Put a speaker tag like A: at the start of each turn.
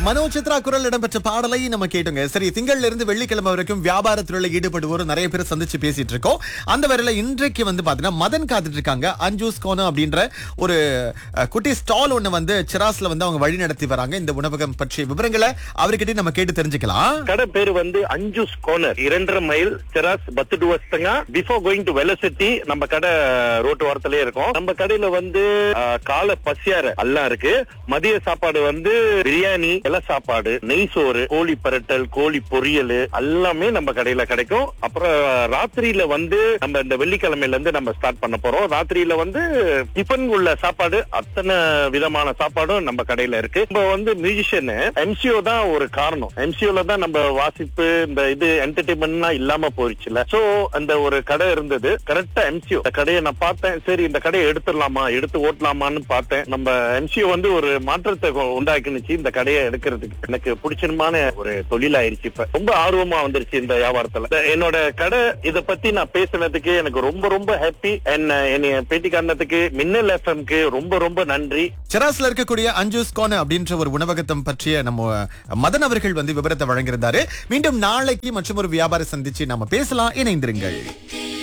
A: மனோ சித்ரா குரல் இடம்பெற்ற பாடலை நம்ம கேட்டோங்க சரி திங்கள்ல இருந்து வெள்ளிக்கிழமை வரைக்கும் வியாபார துறையில ஈடுபடுவோர் நிறைய பேர் சந்திச்சு பேசிட்டு இருக்கோம் அந்த வரையில இன்றைக்கு வந்து பாத்தீங்கன்னா மதன் காத்துட்டு இருக்காங்க அஞ்சூஸ் கோனம் அப்படின்ற ஒரு அஹ், குட்டி ஸ்டால் ஒண்ணு வந்து சிராஸ்ல வந்து அவங்க வழி நடத்தி வராங்க இந்த உணவகம் பற்றிய விவரங்களை அவர்கிட்ட நம்ம கேட்டு தெரிஞ்சுக்கலாம்
B: கடை பேரு வந்து அஞ்சூஸ் கோனர் இரண்டரை மைல் செராஸ் பத்து டு வஸ்தங்க பிஃபோர் கோயிங் டு வெலசிட்டி நம்ம கடை ரோட்டு ஓரத்திலே இருக்கும் நம்ம கடையில வந்து ஆ, காலை பசியார எல்லாம் இருக்கு மதிய சாப்பாடு வந்து பிரியாணி இலை சாப்பாடு நெய் சோறு கோழி பரட்டல் கோழி பொரியல் எல்லாமே நம்ம கடையில கிடைக்கும் அப்புறம் ராத்திரியில வந்து நம்ம இந்த வெள்ளிக்கிழமையில இருந்து நம்ம ஸ்டார்ட் பண்ண போறோம் ராத்திரியில வந்து டிஃபன் உள்ள சாப்பாடு அத்தனை விதமான சாப்பாடும் நம்ம கடையில இருக்கு நம்ம வந்து மியூசிஷியன் எம்சிஓ தான் ஒரு காரணம் எம்சிஓல தான் நம்ம வாசிப்பு இந்த இது என்டர்டைன்மெண்ட்லாம் இல்லாம போயிடுச்சுல சோ அந்த ஒரு கடை இருந்தது கரெக்டா எம்சிஓ இந்த கடையை நான் பார்த்தேன் சரி இந்த கடையை எடுத்துடலாமா எடுத்து ஓட்டலாமான்னு பார்த்தேன் நம்ம எம்சிஓ வந்து ஒரு மாற்றத்தை கொ- உண்டாக்குனுச்சு இந்த கடையை எடுக்கிறதுக்கு எனக்கு பிடிச்சமான ஒரு தொழில் ஆயிருச்சு இப்ப ரொம்ப ஆர்வமா வந்துருச்சு இந்த வியாபாரத்துல இந்த என்னோட கடை இத பத்தி நான் பேசுனதுக்கு எனக்கு ரொம்ப ரொம்ப ஹாப்பி என்ன என்னைய பேட்டி காரணத்துக்கு மின்னல் எஃப்எம்க்கு ரொம்ப ரொம்ப நன்றி
A: சிராஸ்ல இருக்கக்கூடிய அஞ்சூஸ் கோன அப்படின்ற ஒரு உணவகத்தம் பற்றிய நம்ம மதன் அவர்கள் வந்து விவரத்தை வழங்கியிருந்தாரு மீண்டும் நாளைக்கு மற்றும் ஒரு வியாபார சந்திச்சு நம்ம பேசலாம் இணைந்திருங்கள்